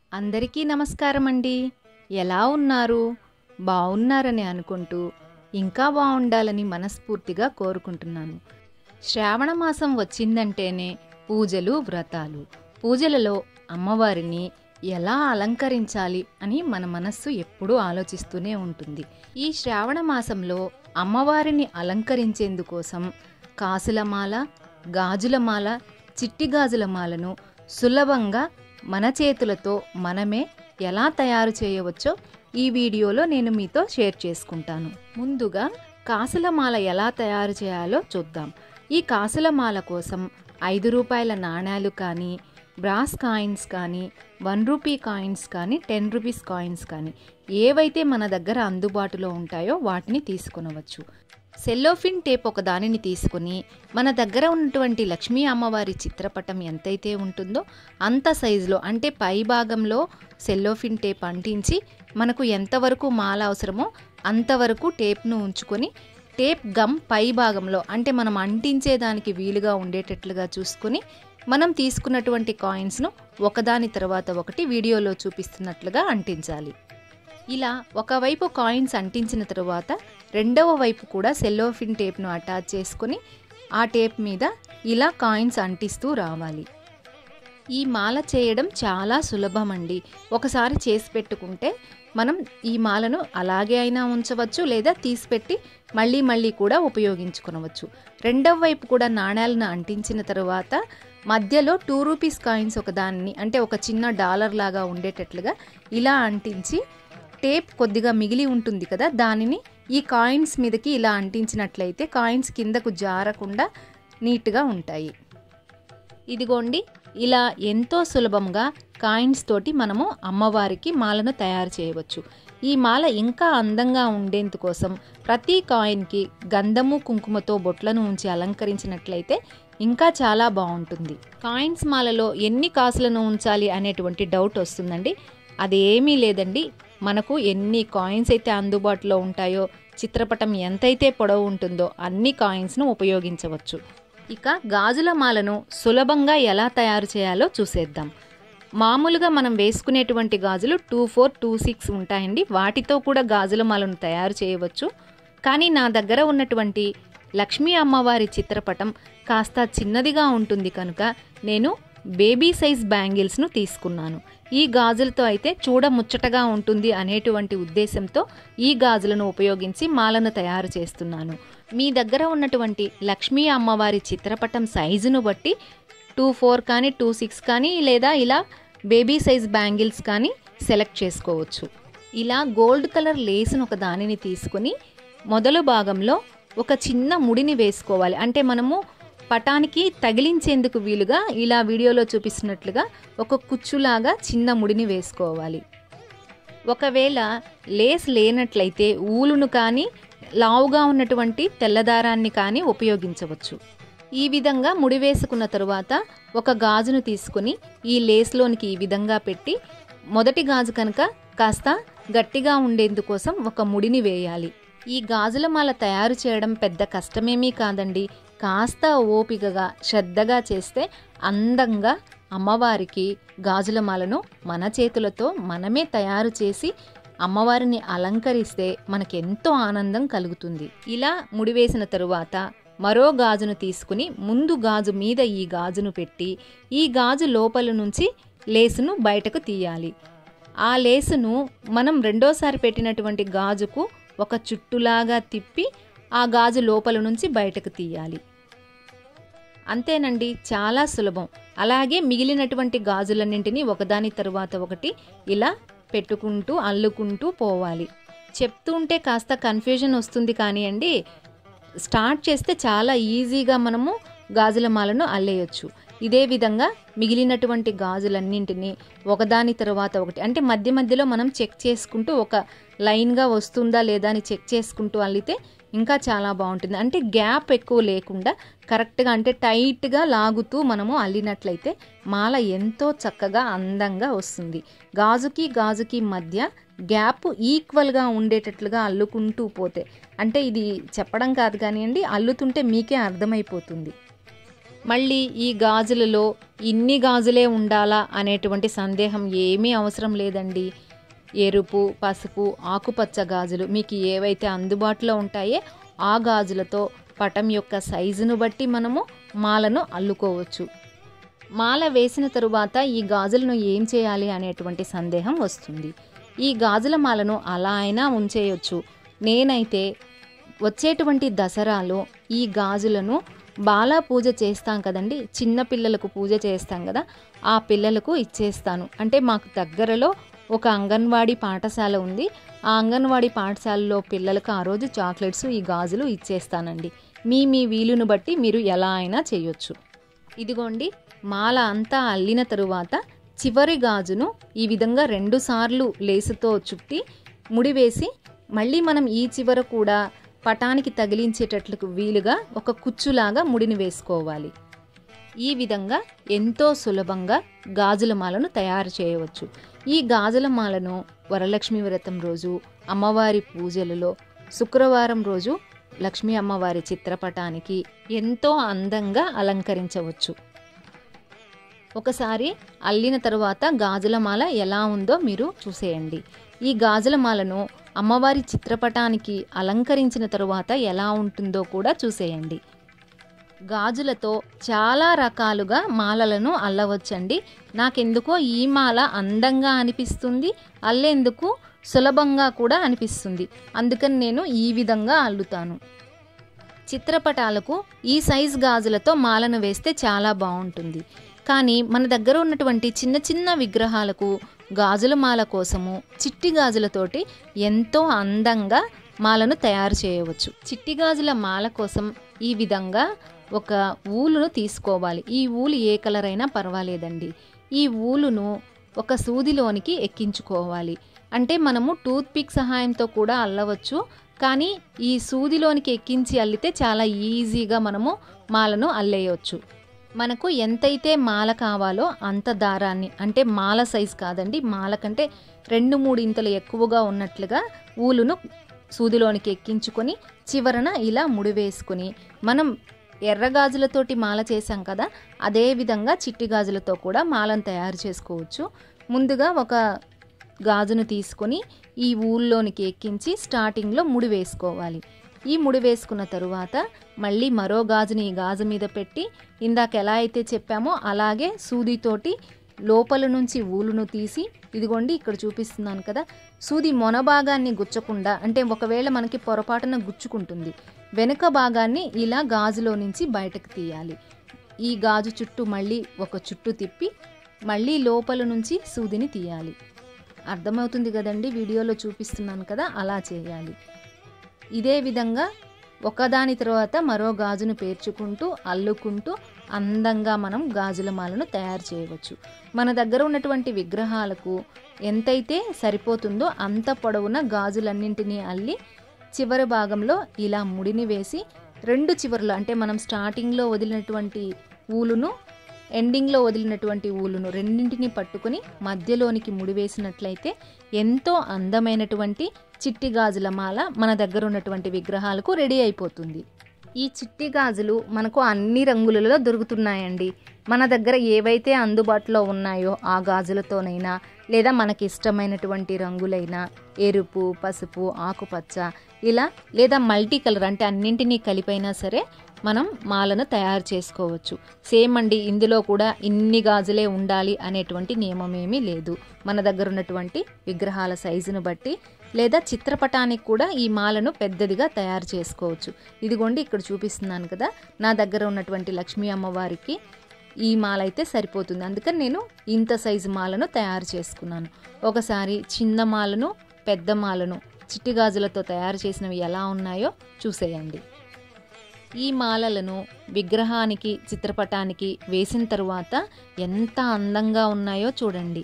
అందరికీ నమస్కారం అండి ఎలా ఉన్నారు బాగున్నారని అనుకుంటూ ఇంకా బాగుండాలని మనస్ఫూర్తిగా కోరుకుంటున్నాను శ్రావణ మాసం వచ్చిందంటేనే పూజలు వ్రతాలు పూజలలో అమ్మవారిని ఎలా అలంకరించాలి అని మన మనస్సు ఎప్పుడూ ఆలోచిస్తూనే ఉంటుంది ఈ శ్రావణ మాసంలో అమ్మవారిని అలంకరించేందుకోసం కాసులమాల గాజులమాల చిట్టి గాజుల మాలను సులభంగా మన చేతులతో మనమే ఎలా తయారు చేయవచ్చో ఈ వీడియోలో నేను మీతో షేర్ చేసుకుంటాను ముందుగా కాసులమాల ఎలా తయారు చేయాలో చూద్దాం ఈ కాసులమాల కోసం ఐదు రూపాయల నాణ్యాలు కానీ బ్రాస్ కాయిన్స్ కానీ వన్ రూపీ కాయిన్స్ కానీ టెన్ రూపీస్ కాయిన్స్ కానీ ఏవైతే మన దగ్గర అందుబాటులో ఉంటాయో వాటిని తీసుకొనవచ్చు సెల్లోఫిన్ టేప్ ఒక దానిని తీసుకుని మన దగ్గర ఉన్నటువంటి లక్ష్మీ అమ్మవారి చిత్రపటం ఎంతైతే ఉంటుందో అంత సైజులో అంటే పై భాగంలో సెల్లోఫిన్ టేప్ అంటించి మనకు ఎంతవరకు మాల అవసరమో అంతవరకు టేప్ను ఉంచుకొని టేప్ గమ్ పై భాగంలో అంటే మనం అంటించేదానికి వీలుగా ఉండేటట్లుగా చూసుకొని మనం తీసుకున్నటువంటి కాయిన్స్ను ఒకదాని తర్వాత ఒకటి వీడియోలో చూపిస్తున్నట్లుగా అంటించాలి ఇలా ఒకవైపు కాయిన్స్ అంటించిన తరువాత రెండవ వైపు కూడా సెల్లోఫిన్ టేప్ను అటాచ్ చేసుకొని ఆ టేప్ మీద ఇలా కాయిన్స్ అంటిస్తూ రావాలి ఈ మాల చేయడం చాలా సులభం అండి ఒకసారి చేసి పెట్టుకుంటే మనం ఈ మాలను అలాగే అయినా ఉంచవచ్చు లేదా తీసిపెట్టి మళ్ళీ మళ్ళీ కూడా ఉపయోగించుకొనవచ్చు రెండవ వైపు కూడా నాణ్యాలను అంటించిన తరువాత మధ్యలో టూ రూపీస్ కాయిన్స్ ఒక దాన్ని అంటే ఒక చిన్న డాలర్ లాగా ఉండేటట్లుగా ఇలా అంటించి టేప్ కొద్దిగా మిగిలి ఉంటుంది కదా దానిని ఈ కాయిన్స్ మీదకి ఇలా అంటించినట్లయితే కాయిన్స్ కిందకు జారకుండా నీట్గా ఉంటాయి ఇదిగోండి ఇలా ఎంతో సులభంగా కాయిన్స్ తోటి మనము అమ్మవారికి మాలను తయారు చేయవచ్చు ఈ మాల ఇంకా అందంగా ఉండేందుకోసం ప్రతి కాయిన్కి గంధము కుంకుమతో బొట్లను ఉంచి అలంకరించినట్లయితే ఇంకా చాలా బాగుంటుంది కాయిన్స్ మాలలో ఎన్ని కాసులను ఉంచాలి అనేటువంటి డౌట్ వస్తుందండి అదేమీ లేదండి మనకు ఎన్ని కాయిన్స్ అయితే అందుబాటులో ఉంటాయో చిత్రపటం ఎంతైతే పొడవు ఉంటుందో అన్ని కాయిన్స్ను ఉపయోగించవచ్చు ఇక గాజుల మాలను సులభంగా ఎలా తయారు చేయాలో చూసేద్దాం మామూలుగా మనం వేసుకునేటువంటి గాజులు టూ ఫోర్ టూ సిక్స్ ఉంటాయండి వాటితో కూడా గాజుల మాలను తయారు చేయవచ్చు కానీ నా దగ్గర ఉన్నటువంటి లక్ష్మీ అమ్మవారి చిత్రపటం కాస్త చిన్నదిగా ఉంటుంది కనుక నేను బేబీ సైజ్ బ్యాంగిల్స్ను తీసుకున్నాను ఈ గాజులతో అయితే చూడ ముచ్చటగా ఉంటుంది అనేటువంటి ఉద్దేశంతో ఈ గాజులను ఉపయోగించి మాలను తయారు చేస్తున్నాను మీ దగ్గర ఉన్నటువంటి లక్ష్మీ అమ్మవారి చిత్రపటం సైజును బట్టి టూ ఫోర్ కానీ టూ సిక్స్ కానీ లేదా ఇలా బేబీ సైజ్ బ్యాంగిల్స్ కానీ సెలెక్ట్ చేసుకోవచ్చు ఇలా గోల్డ్ కలర్ లేస్ను ఒక దానిని తీసుకొని మొదలు భాగంలో ఒక చిన్న ముడిని వేసుకోవాలి అంటే మనము పటానికి తగిలించేందుకు వీలుగా ఇలా వీడియోలో చూపిస్తున్నట్లుగా ఒక కుచ్చులాగా చిన్న ముడిని వేసుకోవాలి ఒకవేళ లేస్ లేనట్లయితే ఊలును కానీ లావుగా ఉన్నటువంటి తెల్లదారాన్ని కానీ ఉపయోగించవచ్చు ఈ విధంగా ముడి వేసుకున్న తరువాత ఒక గాజును తీసుకుని ఈ లేస్లోనికి ఈ విధంగా పెట్టి మొదటి గాజు కనుక కాస్త గట్టిగా ఉండేందుకోసం ఒక ముడిని వేయాలి ఈ గాజుల మాల తయారు చేయడం పెద్ద కష్టమేమీ కాదండి కాస్త ఓపికగా శ్రద్ధగా చేస్తే అందంగా అమ్మవారికి గాజుల మాలను మన చేతులతో మనమే తయారు చేసి అమ్మవారిని అలంకరిస్తే మనకెంతో ఆనందం కలుగుతుంది ఇలా ముడివేసిన తరువాత మరో గాజును తీసుకుని ముందు గాజు మీద ఈ గాజును పెట్టి ఈ గాజు లోపల నుంచి లేసును బయటకు తీయాలి ఆ లేసును మనం రెండోసారి పెట్టినటువంటి గాజుకు ఒక చుట్టులాగా తిప్పి ఆ గాజు లోపల నుంచి బయటకు తీయాలి అంతేనండి చాలా సులభం అలాగే మిగిలినటువంటి గాజులన్నింటినీ ఒకదాని తరువాత ఒకటి ఇలా పెట్టుకుంటూ అల్లుకుంటూ పోవాలి చెప్తుంటే కాస్త కన్ఫ్యూజన్ వస్తుంది కానివ్వండి స్టార్ట్ చేస్తే చాలా ఈజీగా మనము గాజుల మాలను అల్లేయచ్చు ఇదే విధంగా మిగిలినటువంటి గాజులన్నింటినీ ఒకదాని తర్వాత ఒకటి అంటే మధ్య మధ్యలో మనం చెక్ చేసుకుంటూ ఒక లైన్గా వస్తుందా లేదా అని చెక్ చేసుకుంటూ అల్లితే ఇంకా చాలా బాగుంటుంది అంటే గ్యాప్ ఎక్కువ లేకుండా కరెక్ట్గా అంటే టైట్గా లాగుతూ మనము అల్లినట్లయితే మాల ఎంతో చక్కగా అందంగా వస్తుంది గాజుకి గాజుకి మధ్య గ్యాప్ ఈక్వల్గా ఉండేటట్లుగా అల్లుకుంటూ పోతే అంటే ఇది చెప్పడం కాదు కానివ్వండి అల్లుతుంటే మీకే అర్థమైపోతుంది మళ్ళీ ఈ గాజులలో ఇన్ని గాజులే ఉండాలా అనేటువంటి సందేహం ఏమీ అవసరం లేదండి ఎరుపు పసుపు ఆకుపచ్చ గాజులు మీకు ఏవైతే అందుబాటులో ఉంటాయో ఆ గాజులతో పటం యొక్క సైజును బట్టి మనము మాలను అల్లుకోవచ్చు మాల వేసిన తరువాత ఈ గాజులను ఏం చేయాలి అనేటువంటి సందేహం వస్తుంది ఈ గాజుల మాలను అలా అయినా ఉంచేయొచ్చు నేనైతే వచ్చేటువంటి దసరాలో ఈ గాజులను బాలా పూజ చేస్తాం కదండి చిన్న పిల్లలకు పూజ చేస్తాం కదా ఆ పిల్లలకు ఇచ్చేస్తాను అంటే మాకు దగ్గరలో ఒక అంగన్వాడీ పాఠశాల ఉంది ఆ అంగన్వాడీ పాఠశాలలో పిల్లలకు ఆ రోజు చాక్లెట్స్ ఈ గాజులు ఇచ్చేస్తానండి మీ మీ వీలును బట్టి మీరు ఎలా అయినా చేయొచ్చు ఇదిగోండి మాల అంతా అల్లిన తరువాత చివరి గాజును ఈ విధంగా రెండు సార్లు లేసుతో చుట్టి ముడివేసి మళ్ళీ మనం ఈ చివర కూడా పటానికి తగిలించేటట్లకు వీలుగా ఒక కుచ్చులాగా ముడిని వేసుకోవాలి ఈ విధంగా ఎంతో సులభంగా గాజుల మాలను తయారు చేయవచ్చు ఈ గాజుల మాలను వరలక్ష్మి వ్రతం రోజు అమ్మవారి పూజలలో శుక్రవారం రోజు లక్ష్మీ అమ్మవారి చిత్రపటానికి ఎంతో అందంగా అలంకరించవచ్చు ఒకసారి అల్లిన తరువాత గాజుల మాల ఎలా ఉందో మీరు చూసేయండి ఈ గాజుల మాలను అమ్మవారి చిత్రపటానికి అలంకరించిన తరువాత ఎలా ఉంటుందో కూడా చూసేయండి గాజులతో చాలా రకాలుగా మాలలను అల్లవచ్చండి నాకెందుకో ఈ మాల అందంగా అనిపిస్తుంది అల్లేందుకు సులభంగా కూడా అనిపిస్తుంది అందుకని నేను ఈ విధంగా అల్లుతాను చిత్రపటాలకు ఈ సైజ్ గాజులతో మాలను వేస్తే చాలా బాగుంటుంది కానీ మన దగ్గర ఉన్నటువంటి చిన్న చిన్న విగ్రహాలకు గాజుల మాల కోసము చిట్టి గాజులతోటి ఎంతో అందంగా మాలను తయారు చేయవచ్చు చిట్టి గాజుల మాల కోసం ఈ విధంగా ఒక ఊలును తీసుకోవాలి ఈ ఊలు ఏ కలర్ అయినా పర్వాలేదండి ఈ ఊలును ఒక సూదిలోనికి ఎక్కించుకోవాలి అంటే మనము టూత్ పిక్ సహాయంతో కూడా అల్లవచ్చు కానీ ఈ సూదిలోనికి ఎక్కించి అల్లితే చాలా ఈజీగా మనము మాలను అల్లేయవచ్చు మనకు ఎంతైతే మాల కావాలో అంత దారాన్ని అంటే మాల సైజ్ కాదండి మాల కంటే రెండు మూడు ఇంతలు ఎక్కువగా ఉన్నట్లుగా ఊలును సూదిలోనికి ఎక్కించుకొని చివరన ఇలా ముడివేసుకొని మనం ఎర్ర గాజులతోటి మాల చేసాం కదా అదే విధంగా చిట్టి గాజులతో కూడా మాలను తయారు చేసుకోవచ్చు ముందుగా ఒక గాజును తీసుకొని ఈ ఊళ్ళోనికి ఎక్కించి స్టార్టింగ్లో ముడి వేసుకోవాలి ఈ ముడి వేసుకున్న తరువాత మళ్ళీ మరో గాజుని ఈ గాజు మీద పెట్టి ఇందాక ఎలా అయితే చెప్పామో అలాగే సూదితోటి లోపల నుంచి ఊలును తీసి ఇదిగోండి ఇక్కడ చూపిస్తున్నాను కదా సూది మొన భాగాన్ని గుచ్చకుండా అంటే ఒకవేళ మనకి పొరపాటున గుచ్చుకుంటుంది వెనుక భాగాన్ని ఇలా గాజులో నుంచి బయటకు తీయాలి ఈ గాజు చుట్టూ మళ్ళీ ఒక చుట్టు తిప్పి మళ్ళీ లోపల నుంచి సూదిని తీయాలి అర్థమవుతుంది కదండి వీడియోలో చూపిస్తున్నాను కదా అలా చేయాలి ఇదే విధంగా ఒకదాని తర్వాత మరో గాజును పేర్చుకుంటూ అల్లుకుంటూ అందంగా మనం గాజుల మాలను తయారు చేయవచ్చు మన దగ్గర ఉన్నటువంటి విగ్రహాలకు ఎంతైతే సరిపోతుందో అంత పొడవున గాజులన్నింటినీ అల్లి చివరి భాగంలో ఇలా ముడిని వేసి రెండు చివరలు అంటే మనం స్టార్టింగ్లో వదిలినటువంటి ఊలును ఎండింగ్లో వదిలినటువంటి ఊలును రెండింటిని పట్టుకొని మధ్యలోనికి ముడివేసినట్లయితే ఎంతో అందమైనటువంటి చిట్టి గాజుల మాల మన దగ్గర ఉన్నటువంటి విగ్రహాలకు రెడీ అయిపోతుంది ఈ చిట్టి గాజులు మనకు అన్ని రంగులలో దొరుకుతున్నాయండి మన దగ్గర ఏవైతే అందుబాటులో ఉన్నాయో ఆ గాజులతోనైనా లేదా మనకి ఇష్టమైనటువంటి రంగులైన ఎరుపు పసుపు ఆకుపచ్చ ఇలా లేదా మల్టీ కలర్ అంటే అన్నింటినీ కలిపైనా సరే మనం మాలను తయారు చేసుకోవచ్చు సేమ్ అండి ఇందులో కూడా ఇన్ని గాజులే ఉండాలి అనేటువంటి నియమం ఏమీ లేదు మన దగ్గర ఉన్నటువంటి విగ్రహాల సైజును బట్టి లేదా చిత్రపటానికి కూడా ఈ మాలను పెద్దదిగా తయారు చేసుకోవచ్చు ఇదిగోండి ఇక్కడ చూపిస్తున్నాను కదా నా దగ్గర ఉన్నటువంటి లక్ష్మీ అమ్మవారికి ఈ మాల అయితే సరిపోతుంది అందుకని నేను ఇంత సైజు మాలను తయారు చేసుకున్నాను ఒకసారి చిన్న మాలను పెద్ద మాలను చిట్టి గాజులతో తయారు చేసినవి ఎలా ఉన్నాయో చూసేయండి ఈ మాలలను విగ్రహానికి చిత్రపటానికి వేసిన తరువాత ఎంత అందంగా ఉన్నాయో చూడండి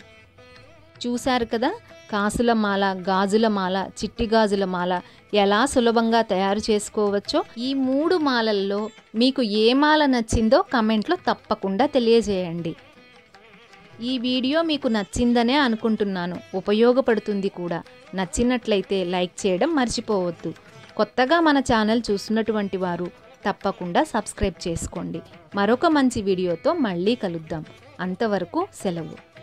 చూశారు కదా కాసుల మాల గాజుల మాల చిట్టి గాజుల మాల ఎలా సులభంగా తయారు చేసుకోవచ్చో ఈ మూడు మాలల్లో మీకు ఏ మాల నచ్చిందో కమెంట్లో తప్పకుండా తెలియజేయండి ఈ వీడియో మీకు నచ్చిందనే అనుకుంటున్నాను ఉపయోగపడుతుంది కూడా నచ్చినట్లయితే లైక్ చేయడం మర్చిపోవద్దు కొత్తగా మన ఛానల్ చూస్తున్నటువంటి వారు తప్పకుండా సబ్స్క్రైబ్ చేసుకోండి మరొక మంచి వీడియోతో మళ్ళీ కలుద్దాం అంతవరకు సెలవు